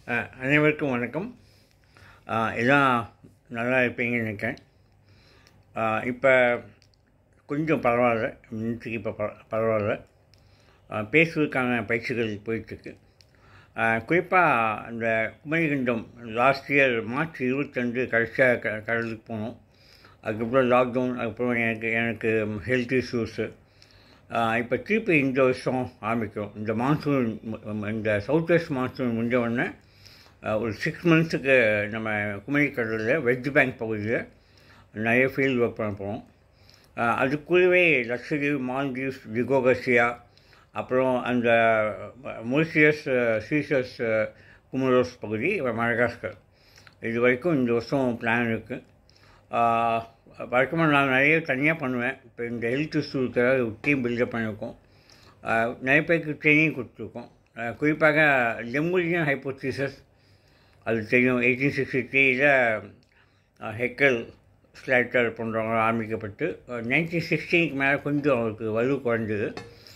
அஹ், அனைவருக்கும் வணக்கம் அஹ், எல்லாம் நல்லா இருப்பீங்கன்னு நினைக்கிறேன் இப்போ கொஞ்சம் பரவாயில்ல இன்னைக்கு இப்போ பர பரவாயில்ல அஹ், பேசுவதற்கான பயிற்சிகள் போயிட்டுருக்கு குறிப்பாக அந்த குமரிகண்டம் லாஸ்ட் இயர் மார்ச் இருபத்தஞ்சு கடைசியாக க கடலுக்கு போனோம் அதுக்கப்புறம் லாக்டவுன் அதுக்கப்புறம் எனக்கு எனக்கு ஹெல்த் இஷ்யூஸு இப்போ திருப்பி இந்த வருஷம் ஆரம்பிக்கிறோம் இந்த மான்சூன் ம- இந்த சவுத் வெஸ்ட் மான்சூன் முடிஞ்ச உடனே அஹ், ஒரு சிக்ஸ் மந்த்ஸுக்கு நம்ம குமரி கடலில் வெஸ்ட் பேங்க் பகுதியில் நிறைய ஃபீல்டு ஒர்க் பண்ண போகிறோம் அதுக்குள்ளவே லட்சதீப் மால்தீவ்ஸ் டிகோகசியா அப்புறம் அந்த மொரிஷியஸ் சீசஸ் குமரோஸ் பகுதி மடகாஸ்கர் இது வரைக்கும் இந்த வருஷம் பிளான் இருக்குது வழக்கமாக நான் நிறைய தனியாக பண்ணுவேன் இப்போ இந்த ஹெல்த் இஷ்யூக்காக ஒரு டீம் பில்டப் பண்ணியிருக்கோம் ஆஹ் நிறைய பேருக்கு ட்ரைனிங் கொடுத்துருக்கோம் ஆஹ் குறிப்பாக லெமுலியன் ஹைப்போசிசஸ் அது தெரியும் எயிட்டீன் சிக்ஸ்டி த்ரீயில் ஹெக்கல் ஸ்லைட்டர் போன்றவங்க ஆரம்பிக்கப்பட்டு நைன்டீன் சிக்ஸ்டீனுக்கு மேலே கொஞ்சம் அவருக்கு வலு குறைஞ்சது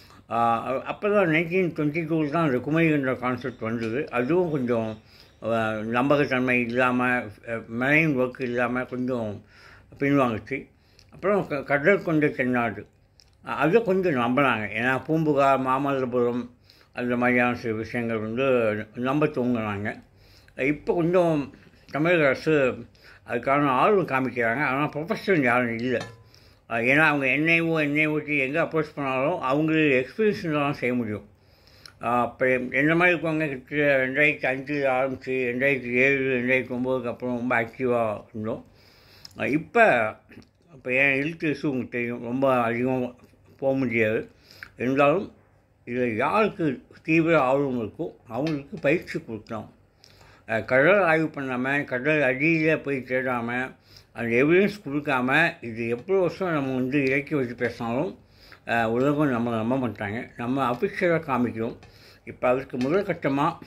அப்போ தான் நைன்டீன் டுவெண்ட்டி டூவில் தான் அந்த குமரின்ற கான்செப்ட் வந்தது அதுவும் கொஞ்சம் ஆஹ் நம்பகத்தன்மை இல்லாமல் மெரைன் ஒர்க் இல்லாமல் கொஞ்சம் பின்வாங்குச்சு அப்புறம் க கடல் கொண்ட தென்னாடு அஹ் அதை கொஞ்சம் நம்பினாங்க ஏன்னா பூம்புகார் மாமல்லபுரம் அந்த மாதிரியான சில விஷயங்கள் வந்து நம்ப தூங்குனாங்க இப்போ கொஞ்சம் தமிழக அரசு அதுக்கான ஆர்வம் காமிக்கிறாங்க ஆனால் ப்ரொஃபஷனல் யாரும் இல்லை அஹ் ஏன்னா அவங்க என்ஐஓ என்ஐஓடி எங்கே அப்ரோச் பண்ணாலும் அவங்களுக்கு எக்ஸ்பீரியன்ஸ் தான் செய்ய முடியும் அப்போ என்ன மாதிரி இருக்கவங்க கிட்ட ரெண்டாயிரத்தி அஞ்சில் ஆரம்பித்து ரெண்டாயிரத்தி ஏழு ரெண்டாயிரத்தி ஒம்போதுக்கு அப்புறம் ரொம்ப ஆக்டிவாக இருந்தோம் இப்போ இப்போ என் ஹெல்த் இஷ்யூ உங்களுக்கு தெரியும் ரொம்ப அதிகம் போக முடியாது இருந்தாலும் இதில் யாருக்கு தீவிர ஆர்வம் இருக்கோ அவங்களுக்கு பயிற்சி கொடுக்கலாம் அஹ் கடல் ஆய்வு பண்ணாமல் கடல் அடியில் போய் தேடாமல் அந்த எவிடன்ஸ் கொடுக்காம இது எவ்வளோ வருஷம் நம்ம வந்து இறக்கி வச்சு பேசினாலும் அஹ் உலகம் நம்ம நம்ப மாட்டாங்க நம்ம அஃபிஷியலாக காமிக்கிறோம் இப்போ அதுக்கு முதல் கட்டமாக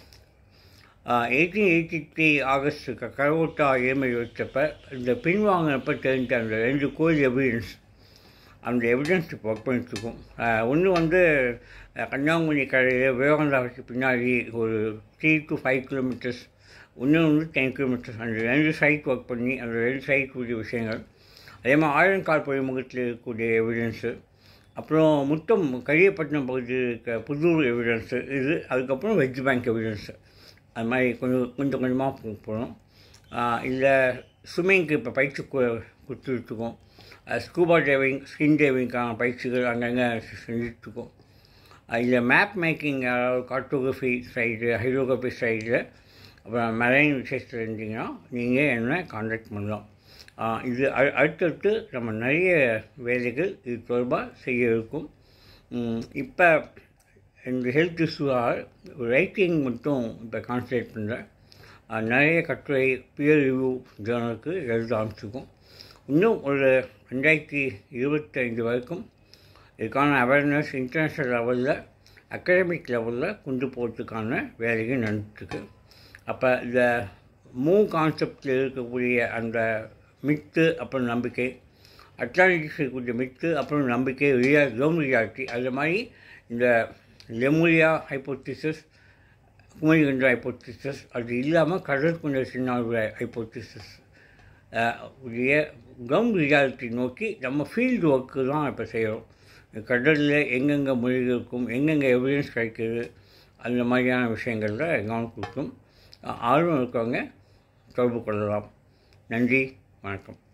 எயிட்டீன் எயிட்டி த்ரீ ஆகஸ்ட் க- கரோட்டா ஏழ்மை வச்சப்ப இந்த பின்வாங்கினப்ப தெரிஞ்ச அந்த ரெண்டு கோயில் எவிடன்ஸ் அந்த எவிடன்ஸ் இப்போ ஒர்க் பண்ணிட்டுருக்கோம் ஒன்று வந்து அஹ், கன்னியாகுமரி கரையில் விவேகானந்தாவுக்கு பின்னாடி ஒரு த்ரீ டு ஃபைவ் கிலோமீட்டர்ஸ் இன்னும் வந்து டென் கிலோமீட்டர்ஸ் அந்த ரெண்டு சைட் ஒர்க் பண்ணி அந்த ரெண்டு சைட் கூடிய விஷயங்கள் அதே மாதிரி ஆயிரங்கால் பொழிமுகத்தில் இருக்கக்கூடிய எவிடன்ஸு அப்புறம் முட்டம் கரியப்பட்டினம் பகுதியில் இருக்க புதூர் எவிடன்ஸு இது அதுக்கப்புறம் வெஜ் பேங்க் எவிடன்ஸு அது மாதிரி கொஞ்சம் கொஞ்சம் கொஞ்சமாக போகிறோம் இல்லை ஸ்விம்மிங்க்கு இப்போ பயிற்சி கு- கொடுத்துட்ருக்கோம் ஸ்கூபா டைவிங் ஸ்கின் டைவிங்க்கான பயிற்சிகள் அங்கங்கே செஞ்சுட்ருக்கோம் இதில் map making cartography side hydrography side அப்புறம் மெரைன் விஷயத்தில் இருந்தீங்கன்னா நீங்கள் என்ன காண்டாக்ட் பண்ணலாம் ஆஹ் இது அ- அடுத்தடுத்து நம்ம நிறைய வேலைகள் இது தொடர்பாக செய்ய இருக்கும் இப்போ இந்த ஹெல்த் இஷ்யூவாக ரைட்டிங் மட்டும் இப்போ கான்சன்ட்ரேட் பண்ணுறேன் நிறைய கட்டுரை பியர் ரிவ்யூ ஜேர்னலுக்கு எழுத ஆரம்பிச்சிருக்கோம் இன்னும் ஒரு ரெண்டாயிரத்தி இருபத்தைந்து வரைக்கும் இதுக்கான அவேர்னஸ் இன்டர்நேஷ்னல் லெவலில் அகாடமிக் லெவலில் கொண்டு போகிறதுக்கான வேலைகள் நடந்துட்டுருக்கு அப்போ இந்த மூ கான்செப்டில் இருக்கக்கூடிய அந்த மித்து அப்புறம் நம்பிக்கை அட்லாண்டிக்ஸ் இருக்கக்கூடிய மித்து அப்புறம் நம்பிக்கை ரியா ஜோம் ரியாலிட்டி அது மாதிரி இந்த லெமுரியா ஹைப்போத்திசஸ் குமரிகண்ட ஹைப்போத்திசஸ் அது இல்லாமல் கடல் கொண்ட சின்னாவுடைய ஹைப்போத்திசஸ் உடைய கம் ரியாலிட்டி நோக்கி நம்ம ஃபீல்டு ஒர்க்கு தான் இப்போ செய்கிறோம் கடலில் எங்கெங்கே மொழிகள் இருக்கும் எங்கெங்கே எவிடன்ஸ் கிடைக்குது அந்த மாதிரியான விஷயங்களில் கவனம் கொடுக்கும் ஆர்வம் இருக்கவங்க தொடர்பு கொள்ளலாம் நன்றி வணக்கம்